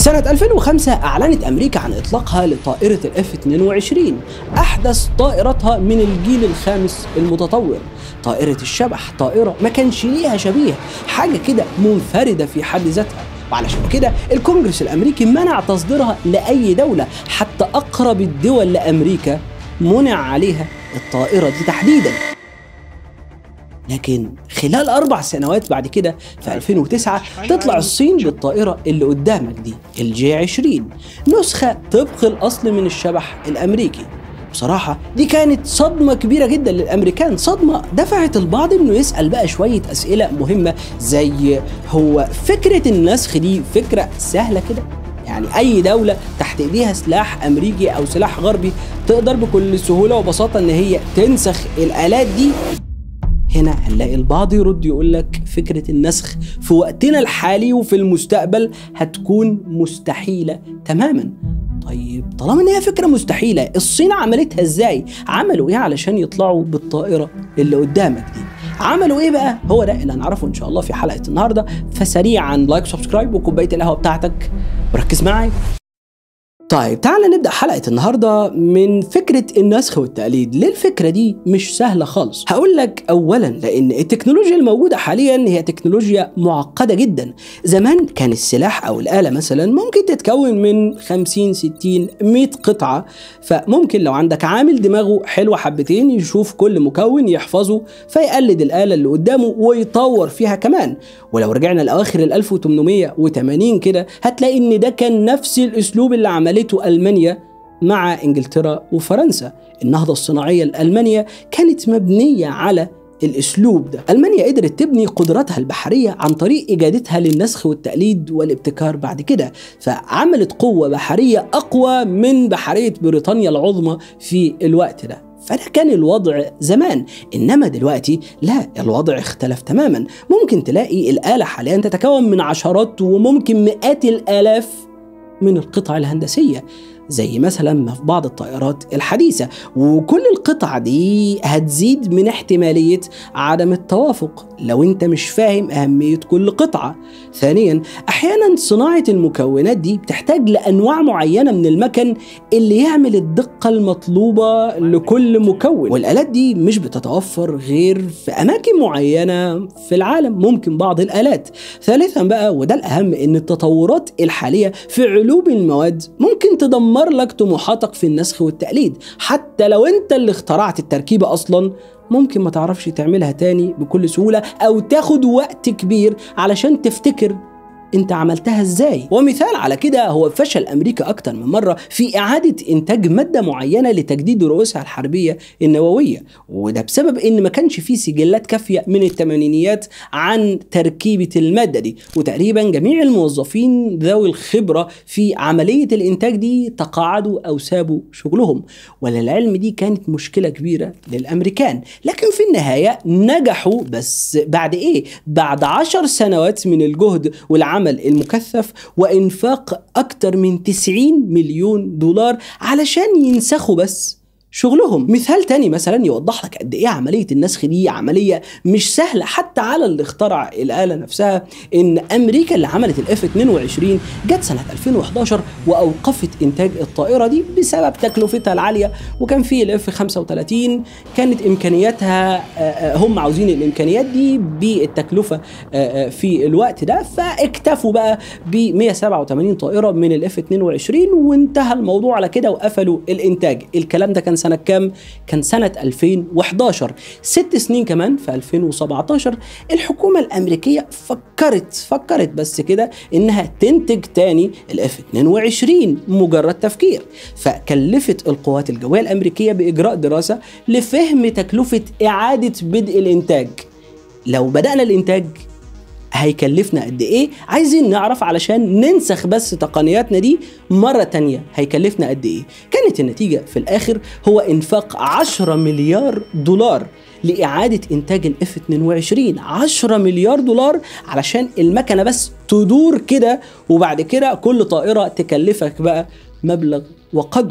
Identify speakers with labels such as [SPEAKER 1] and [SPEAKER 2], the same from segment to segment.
[SPEAKER 1] سنة 2005 أعلنت أمريكا عن إطلاقها لطائرة الاف 22 أحدث طائرتها من الجيل الخامس المتطور طائرة الشبح طائرة ما كانش ليها شبيه حاجة كده منفردة في حد ذاتها وعلشان كده الكونجرس الأمريكي منع تصديرها لأي دولة حتى أقرب الدول لأمريكا منع عليها الطائرة دي تحديداً لكن خلال أربع سنوات بعد كده في 2009 تطلع الصين بالطائرة اللي قدامك دي الجي 20 نسخة طبق الأصل من الشبح الأمريكي بصراحة دي كانت صدمة كبيرة جدا للأمريكان صدمة دفعت البعض إنه يسأل بقى شوية أسئلة مهمة زي هو فكرة النسخ دي فكرة سهلة كده يعني أي دولة تحت إيديها سلاح أمريكي أو سلاح غربي تقدر بكل سهولة وبساطة إن هي تنسخ الآلات دي هنا هنلاقي البعض يرد يقول لك فكرة النسخ في وقتنا الحالي وفي المستقبل هتكون مستحيلة تماما طيب طالما ان هي فكرة مستحيلة الصين عملتها ازاي عملوا ايه علشان يطلعوا بالطائرة اللي قدامك دي عملوا ايه بقى هو ده اللي هنعرفه ان شاء الله في حلقة النهاردة فسريعا لايك سبسكرايب وكوباية القهوة بتاعتك وركز معايا طيب تعالى نبدأ حلقة النهاردة من فكرة النسخ والتقليد ليه الفكرة دي مش سهلة خالص هقول لك أولا لأن التكنولوجيا الموجودة حاليا هي تكنولوجيا معقدة جدا زمان كان السلاح أو الآلة مثلا ممكن تتكون من 50 60 100 قطعة فممكن لو عندك عامل دماغه حلوة حبتين يشوف كل مكون يحفظه فيقلد الآلة اللي قدامه ويطور فيها كمان ولو رجعنا لأواخر ال 1880 كده هتلاقي إن ده كان نفس الأسلوب اللي عملته عملته ألمانيا مع إنجلترا وفرنسا النهضة الصناعية الألمانية كانت مبنية على الاسلوب ده المانيا قدرت تبني قدراتها البحريه عن طريق اجادتها للنسخ والتقليد والابتكار بعد كده فعملت قوه بحريه اقوى من بحريه بريطانيا العظمى في الوقت ده فده كان الوضع زمان انما دلوقتي لا الوضع اختلف تماما ممكن تلاقي الاله حاليا تتكون من عشرات وممكن مئات الالاف من القطع الهندسيه زي مثلا ما في بعض الطائرات الحديثة وكل القطع دي هتزيد من احتمالية عدم التوافق لو انت مش فاهم أهمية كل قطعة ثانيا أحيانا صناعة المكونات دي بتحتاج لأنواع معينة من المكن اللي يعمل الدقة المطلوبة لكل مكون والآلات دي مش بتتوفر غير في أماكن معينة في العالم ممكن بعض الآلات ثالثا بقى وده الأهم إن التطورات الحالية في علوم المواد ممكن تدمر لك طموحاتك في النسخ والتقليد حتى لو انت اللي اخترعت التركيبة أصلا ممكن ما تعرفش تعملها تاني بكل سهولة أو تاخد وقت كبير علشان تفتكر انت عملتها ازاي ومثال على كده هو فشل امريكا اكتر من مره في اعاده انتاج ماده معينه لتجديد رؤوسها الحربيه النوويه وده بسبب ان ما كانش فيه سجلات كافيه من الثمانينيات عن تركيبه الماده دي وتقريبا جميع الموظفين ذوي الخبره في عمليه الانتاج دي تقاعدوا او سابوا شغلهم وللعلم دي كانت مشكله كبيره للامريكان لكن في النهايه نجحوا بس بعد ايه بعد عشر سنوات من الجهد والعمل العمل المكثف وإنفاق أكثر من 90 مليون دولار علشان ينسخوا بس شغلهم مثال تاني مثلا يوضح لك قد ايه عمليه النسخ دي عمليه مش سهله حتى على اللي اخترع الاله نفسها ان امريكا اللي عملت الاف 22 جت سنه 2011 واوقفت انتاج الطائره دي بسبب تكلفتها العاليه وكان في الاف 35 كانت امكانياتها هم عاوزين الامكانيات دي بالتكلفه في الوقت ده فاكتفوا بقى ب 187 طائره من الاف 22 وانتهى الموضوع على كده وقفلوا الانتاج الكلام ده كان سنة كام؟ كان سنة 2011 ست سنين كمان في 2017 الحكومة الأمريكية فكرت فكرت بس كده إنها تنتج تاني الاف 22 مجرد تفكير فكلفت القوات الجوية الأمريكية بإجراء دراسة لفهم تكلفة إعادة بدء الإنتاج لو بدأنا الإنتاج هيكلفنا قد ايه عايزين نعرف علشان ننسخ بس تقنياتنا دي مرة تانية هيكلفنا قد ايه كانت النتيجة في الاخر هو انفاق 10 مليار دولار لإعادة إنتاج الاف 22 10 مليار دولار علشان المكنة بس تدور كده وبعد كده كل طائرة تكلفك بقى مبلغ وقدره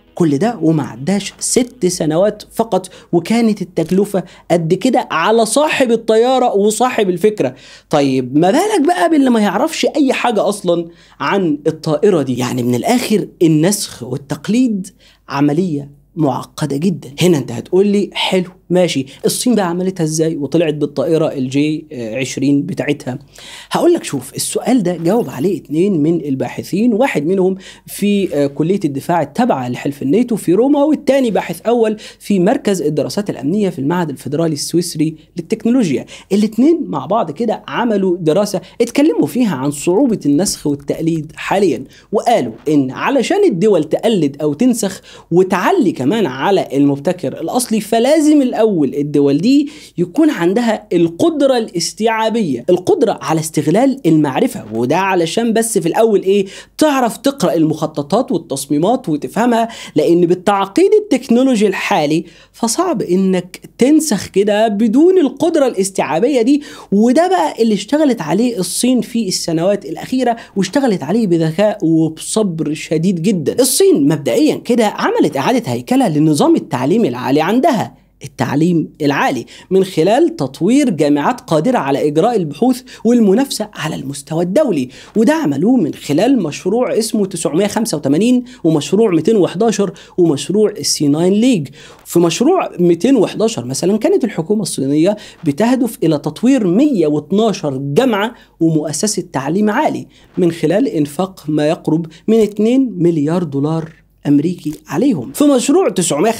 [SPEAKER 1] كل ده وما عداش ست سنوات فقط وكانت التكلفة قد كده على صاحب الطيارة وصاحب الفكرة طيب ما بالك بقى باللي ما يعرفش أي حاجة أصلا عن الطائرة دي يعني من الآخر النسخ والتقليد عملية معقدة جدا هنا انت هتقول لي حلو ماشي الصين بقى عملتها ازاي وطلعت بالطائره الجي 20 بتاعتها هقول لك شوف السؤال ده جاوب عليه اتنين من الباحثين واحد منهم في آه، كليه الدفاع التابعه لحلف الناتو في روما والتاني باحث اول في مركز الدراسات الامنيه في المعهد الفيدرالي السويسري للتكنولوجيا الاتنين مع بعض كده عملوا دراسه اتكلموا فيها عن صعوبه النسخ والتقليد حاليا وقالوا ان علشان الدول تقلد او تنسخ وتعلي كمان على المبتكر الاصلي فلازم الاول الدول دي يكون عندها القدره الاستيعابيه القدره على استغلال المعرفه وده علشان بس في الاول ايه تعرف تقرا المخططات والتصميمات وتفهمها لان بالتعقيد التكنولوجي الحالي فصعب انك تنسخ كده بدون القدره الاستيعابيه دي وده بقى اللي اشتغلت عليه الصين في السنوات الاخيره واشتغلت عليه بذكاء وبصبر شديد جدا الصين مبدئيا كده عملت اعاده هيكله لنظام التعليم العالي عندها التعليم العالي من خلال تطوير جامعات قادرة على إجراء البحوث والمنافسة على المستوى الدولي وده عملوه من خلال مشروع اسمه 985 ومشروع 211 ومشروع السي 9 ليج في مشروع 211 مثلا كانت الحكومة الصينية بتهدف إلى تطوير 112 جامعة ومؤسسة تعليم عالي من خلال إنفاق ما يقرب من 2 مليار دولار امريكي عليهم. في مشروع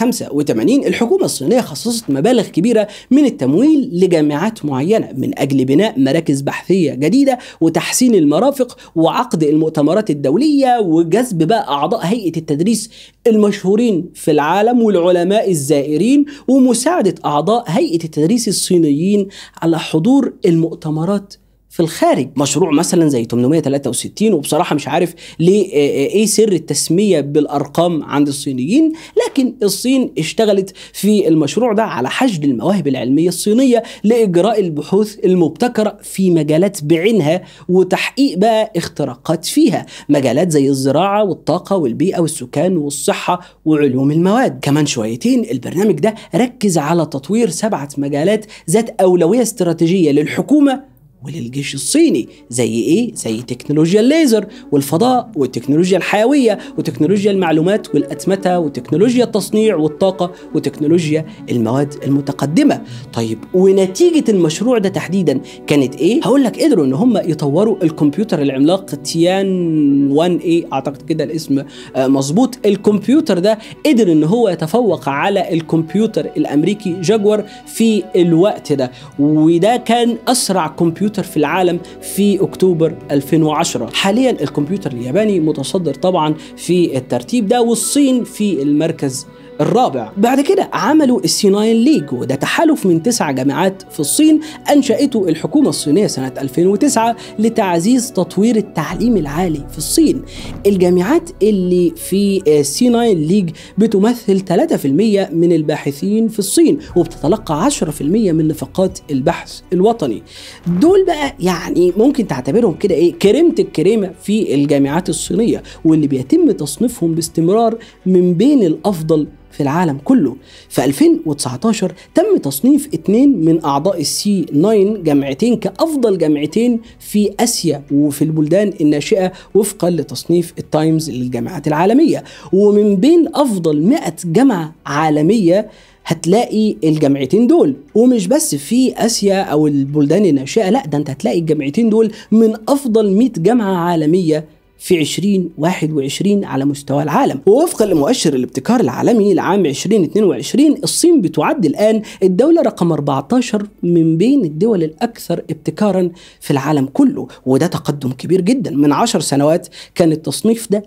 [SPEAKER 1] 985 الحكومه الصينيه خصصت مبالغ كبيره من التمويل لجامعات معينه من اجل بناء مراكز بحثيه جديده وتحسين المرافق وعقد المؤتمرات الدوليه وجذب بقى اعضاء هيئه التدريس المشهورين في العالم والعلماء الزائرين ومساعده اعضاء هيئه التدريس الصينيين على حضور المؤتمرات في الخارج مشروع مثلا زي 863 وبصراحه مش عارف ليه ايه سر التسميه بالارقام عند الصينيين لكن الصين اشتغلت في المشروع ده على حشد المواهب العلميه الصينيه لاجراء البحوث المبتكره في مجالات بعينها وتحقيق بقى اختراقات فيها مجالات زي الزراعه والطاقه والبيئه والسكان والصحه وعلوم المواد كمان شويتين البرنامج ده ركز على تطوير سبعه مجالات ذات اولويه استراتيجيه للحكومه وللجيش الصيني زي ايه زي تكنولوجيا الليزر والفضاء والتكنولوجيا الحيويه وتكنولوجيا المعلومات والاتمته وتكنولوجيا التصنيع والطاقه وتكنولوجيا المواد المتقدمه طيب ونتيجه المشروع ده تحديدا كانت ايه هقول لك قدروا ان هم يطوروا الكمبيوتر العملاق تيان 1 اي اعتقد كده الاسم آه، مظبوط الكمبيوتر ده قدر ان هو يتفوق على الكمبيوتر الامريكي جاكوار في الوقت ده وده كان اسرع كمبيوتر في العالم في اكتوبر 2010 حاليا الكمبيوتر الياباني متصدر طبعا في الترتيب ده والصين في المركز الرابع بعد كده عملوا السي 9 ليج وده تحالف من تسع جامعات في الصين أنشأته الحكومة الصينية سنة 2009 لتعزيز تطوير التعليم العالي في الصين الجامعات اللي في السي 9 ليج بتمثل 3% من الباحثين في الصين وبتتلقى 10% من نفقات البحث الوطني دول بقى يعني ممكن تعتبرهم كده ايه كريمة الكريمة في الجامعات الصينية واللي بيتم تصنيفهم باستمرار من بين الأفضل في العالم كله في 2019 تم تصنيف اثنين من اعضاء السي 9 جامعتين كافضل جامعتين في اسيا وفي البلدان الناشئه وفقا لتصنيف التايمز للجامعات العالميه ومن بين افضل 100 جامعه عالميه هتلاقي الجامعتين دول ومش بس في اسيا او البلدان الناشئه لا ده انت هتلاقي الجامعتين دول من افضل 100 جامعه عالميه في 2021 على مستوى العالم ووفقا لمؤشر الابتكار العالمي لعام 2022 الصين بتعد الآن الدولة رقم 14 من بين الدول الأكثر ابتكارا في العالم كله وده تقدم كبير جدا من 10 سنوات كان التصنيف ده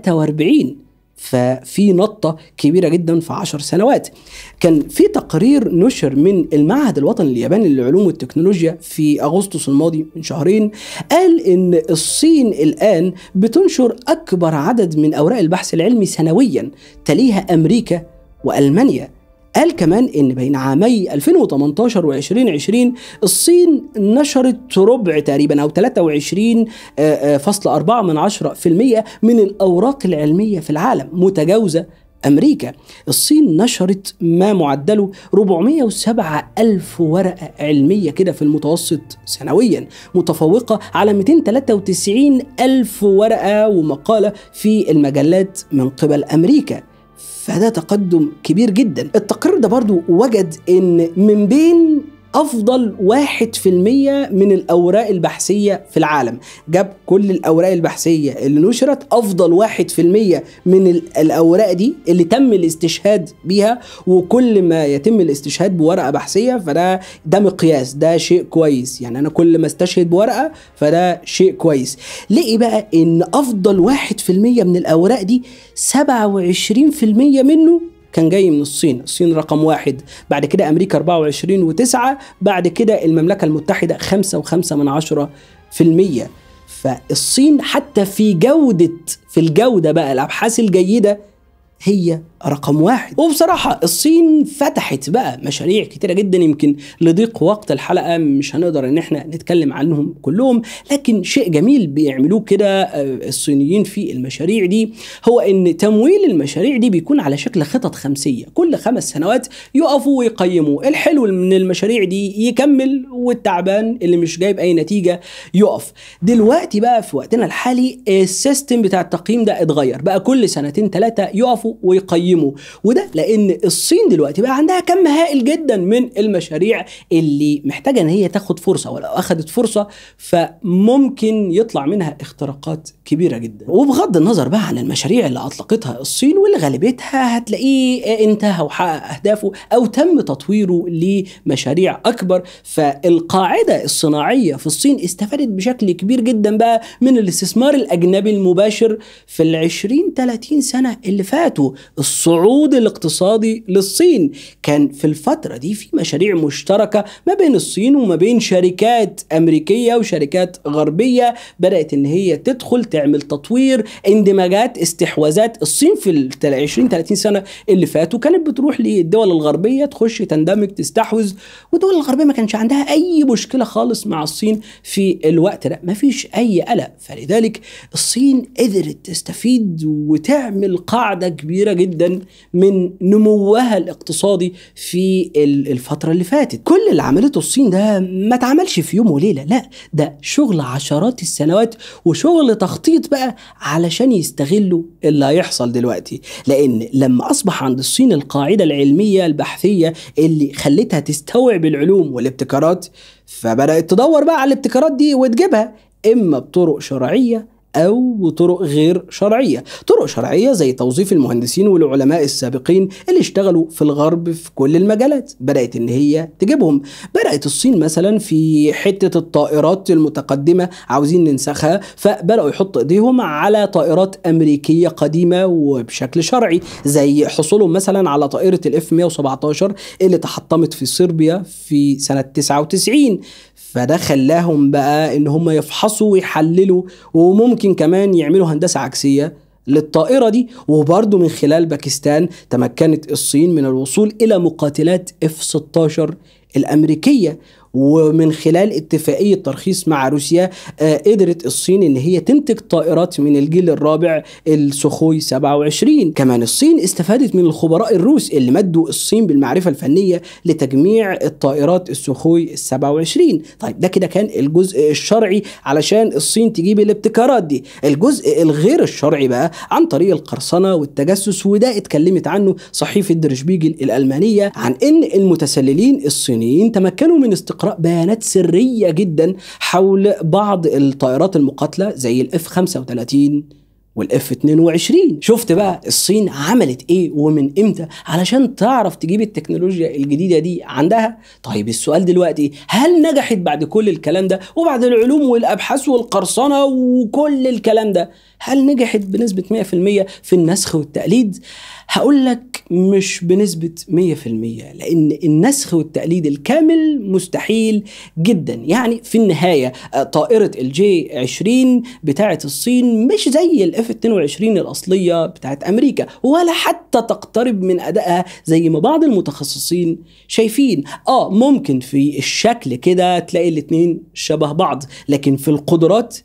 [SPEAKER 1] 43 ففي نطة كبيرة جدا في عشر سنوات كان في تقرير نشر من المعهد الوطني الياباني للعلوم والتكنولوجيا في أغسطس الماضي من شهرين قال إن الصين الآن بتنشر أكبر عدد من أوراق البحث العلمي سنويا تليها أمريكا وألمانيا قال كمان ان بين عامي 2018 و 2020 الصين نشرت ربع تقريبا او 23.4 من 10% من الاوراق العلميه في العالم متجاوزه أمريكا الصين نشرت ما معدله 407 ألف ورقة علمية كده في المتوسط سنويا متفوقة على 293 ألف ورقة ومقالة في المجلات من قبل أمريكا فده تقدم كبير جدا التقرير ده برضو وجد ان من بين افضل واحد في المية من الاوراق البحثية في العالم جاب كل الاوراق البحثية اللي نشرت افضل واحد في المية من ال- الاوراق دي اللي تم الاستشهاد بيها وكل ما يتم الاستشهاد بورقة بحثية فده ده مقياس ده شيء كويس يعني انا كل ما استشهد بورقة فده شيء كويس لقي بقى ان افضل واحد في المية من الاوراق دي 27 في المية منه كان جاي من الصين الصين رقم واحد بعد كده أمريكا 24 و9 بعد كده المملكة المتحدة 5 و5 من عشرة في المية فالصين حتى في جودة في الجودة بقى الأبحاث الجيدة هي رقم واحد وبصراحة الصين فتحت بقى مشاريع كتيرة جدا يمكن لضيق وقت الحلقة مش هنقدر ان احنا نتكلم عنهم كلهم لكن شيء جميل بيعملوه كده آه، الصينيين في المشاريع دي هو ان تمويل المشاريع دي بيكون على شكل خطط خمسية كل خمس سنوات يقفوا ويقيموا الحلو من المشاريع دي يكمل والتعبان اللي مش جايب اي نتيجة يقف دلوقتي بقى في وقتنا الحالي السيستم بتاع التقييم ده اتغير بقى كل سنتين ثلاثة يقفوا ويقيموا وده لان الصين دلوقتي بقى عندها كم هائل جدا من المشاريع اللي محتاجة ان هي تاخد فرصة ولو اخدت فرصة فممكن يطلع منها اختراقات كبيرة جدا وبغض النظر بقى عن المشاريع اللي اطلقتها الصين واللي غالبيتها هتلاقيه انتهى وحقق اهدافه او تم تطويره لمشاريع اكبر فالقاعدة الصناعية في الصين استفادت بشكل كبير جدا بقى من الاستثمار الاجنبي المباشر في العشرين 30 سنة اللي فاتوا الصعود الاقتصادي للصين كان في الفترة دي في مشاريع مشتركة ما بين الصين وما بين شركات أمريكية وشركات غربية بدأت إن هي تدخل تعمل تطوير اندماجات استحواذات الصين في ال 20 30 سنة اللي فاتوا كانت بتروح للدول الغربية تخش تندمج تستحوذ والدول الغربية ما كانش عندها أي مشكلة خالص مع الصين في الوقت ده ما فيش أي قلق فلذلك الصين قدرت تستفيد وتعمل قاعدة كبيرة جدا من نموها الاقتصادي في ال- الفترة اللي فاتت كل اللي عملته الصين ده ما اتعملش في يوم وليلة لا ده شغل عشرات السنوات وشغل تخطيط بقى علشان يستغلوا اللي هيحصل دلوقتي لأن لما أصبح عند الصين القاعدة العلمية البحثية اللي خلتها تستوعب العلوم والابتكارات فبدأت تدور بقى على الابتكارات دي وتجيبها إما بطرق شرعية أو بطرق غير شرعية طرق شرعية زي توظيف المهندسين والعلماء السابقين اللي اشتغلوا في الغرب في كل المجالات بدأت إن هي تجيبهم بدأت الصين مثلا في حتة الطائرات المتقدمة عاوزين ننسخها فبدأوا يحطوا إيديهم على طائرات أمريكية قديمة وبشكل شرعي زي حصولهم مثلا على طائرة الاف 117 اللي تحطمت في صربيا في سنة 99 فده خلاهم بقى ان هم يفحصوا ويحللوا وممكن كمان يعملوا هندسه عكسيه للطائره دي وبرضه من خلال باكستان تمكنت الصين من الوصول الى مقاتلات اف 16 الامريكيه ومن خلال اتفاقية ترخيص مع روسيا آه، قدرت الصين ان هي تنتج طائرات من الجيل الرابع السخوي 27 كمان الصين استفادت من الخبراء الروس اللي مدوا الصين بالمعرفة الفنية لتجميع الطائرات السخوي 27 طيب ده كده كان الجزء الشرعي علشان الصين تجيب الابتكارات دي الجزء الغير الشرعي بقى عن طريق القرصنة والتجسس وده اتكلمت عنه صحيفة درشبيجل الألمانية عن ان المتسللين الصينيين تمكنوا من استقراء بيانات سرية جدا حول بعض الطائرات المقاتلة زي الاف 35 والاف 22 شفت بقى الصين عملت ايه ومن امتى علشان تعرف تجيب التكنولوجيا الجديده دي عندها طيب السؤال دلوقتي هل نجحت بعد كل الكلام ده وبعد العلوم والابحاث والقرصنه وكل الكلام ده هل نجحت بنسبه 100% في النسخ والتقليد هقول لك مش بنسبة 100% لأن النسخ والتقليد الكامل مستحيل جدا يعني في النهاية آه، طائرة الجي 20 بتاعة الصين مش زي الاف 22 الأصلية بتاعة أمريكا ولا حتى تقترب من أدائها زي ما بعض المتخصصين شايفين آه ممكن في الشكل كده تلاقي الاتنين شبه بعض لكن في القدرات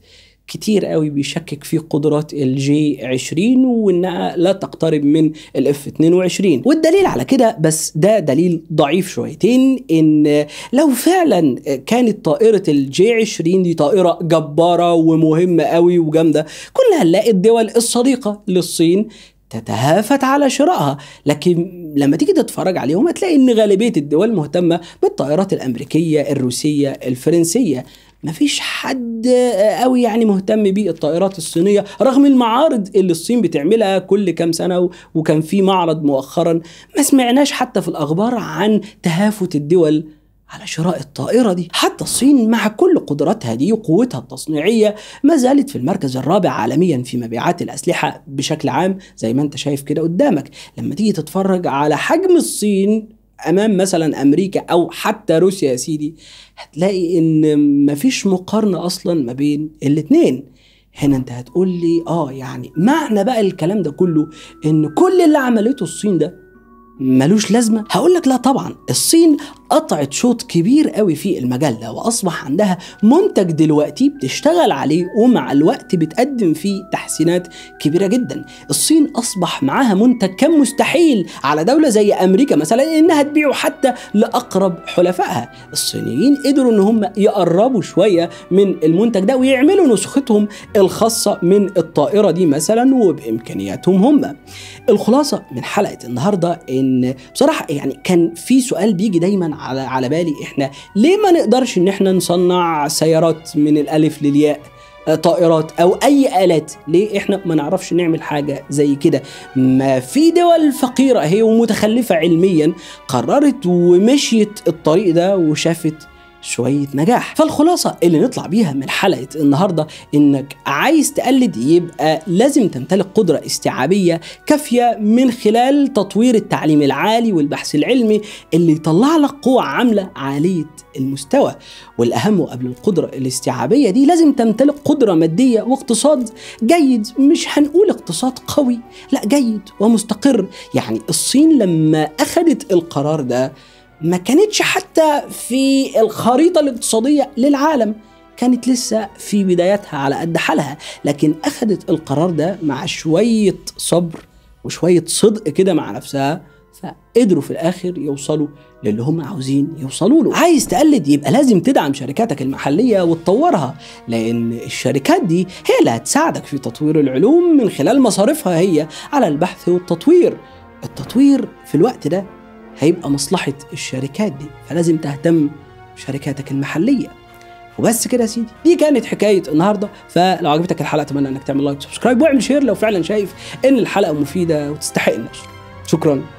[SPEAKER 1] كتير قوي بيشكك في قدرات الجي 20 وانها لا تقترب من الاف 22 والدليل على كده بس ده دليل ضعيف شويتين ان لو فعلا كانت طائره الجي 20 دي طائره جباره ومهمه قوي وجامده كنا هنلاقي الدول الصديقه للصين تتهافت على شرائها لكن لما تيجي تتفرج عليهم هتلاقي ان غالبيه الدول مهتمه بالطائرات الامريكيه الروسيه الفرنسيه مفيش حد قوي يعني مهتم بالطائرات الصينيه رغم المعارض اللي الصين بتعملها كل كام سنه وكان في معرض مؤخرا ما سمعناش حتى في الاخبار عن تهافت الدول على شراء الطائرة دي حتى الصين مع كل قدراتها دي وقوتها التصنيعية ما زالت في المركز الرابع عالميا في مبيعات الأسلحة بشكل عام زي ما انت شايف كده قدامك لما تيجي تتفرج على حجم الصين امام مثلا امريكا او حتى روسيا يا سيدي هتلاقي ان مفيش مقارنه اصلا ما بين الاتنين هنا انت هتقول لي اه يعني معنى بقى الكلام ده كله ان كل اللي عملته الصين ده ملوش لازمه هقول لك لا طبعا الصين قطعت شوط كبير قوي في المجال ده واصبح عندها منتج دلوقتي بتشتغل عليه ومع الوقت بتقدم فيه تحسينات كبيره جدا الصين اصبح معاها منتج كان مستحيل على دوله زي امريكا مثلا انها تبيعه حتى لاقرب حلفائها الصينيين قدروا ان هم يقربوا شويه من المنتج ده ويعملوا نسختهم الخاصه من الطائره دي مثلا وبامكانياتهم هم الخلاصه من حلقه النهارده ان بصراحه يعني كان في سؤال بيجي دايما على على بالي احنا ليه ما نقدرش ان احنا نصنع سيارات من الالف للياء طائرات او اي الات ليه احنا ما نعرفش نعمل حاجه زي كده ما في دول فقيره هي ومتخلفه علميا قررت ومشيت الطريق ده وشافت شوية نجاح فالخلاصة اللي نطلع بيها من حلقة النهاردة انك عايز تقلد يبقى لازم تمتلك قدرة استيعابية كافية من خلال تطوير التعليم العالي والبحث العلمي اللي يطلع لك قوة عاملة عالية المستوى والأهم قبل القدرة الاستيعابية دي لازم تمتلك قدرة مادية واقتصاد جيد مش هنقول اقتصاد قوي لا جيد ومستقر يعني الصين لما أخذت القرار ده ما كانتش حتى في الخريطة الاقتصادية للعالم كانت لسه في بداياتها على قد حالها لكن أخذت القرار ده مع شوية صبر وشوية صدق كده مع نفسها فقدروا في الآخر يوصلوا للي هم عاوزين يوصلوا له عايز تقلد يبقى لازم تدعم شركاتك المحلية وتطورها لأن الشركات دي هي اللي هتساعدك في تطوير العلوم من خلال مصاريفها هي على البحث والتطوير التطوير في الوقت ده هيبقى مصلحة الشركات دي فلازم تهتم بشركاتك المحلية وبس كده يا سيدي دي كانت حكاية النهاردة فلو عجبتك الحلقة أتمنى أنك تعمل لايك وسبسكرايب واعمل شير لو فعلا شايف إن الحلقة مفيدة وتستحق النشر شكرا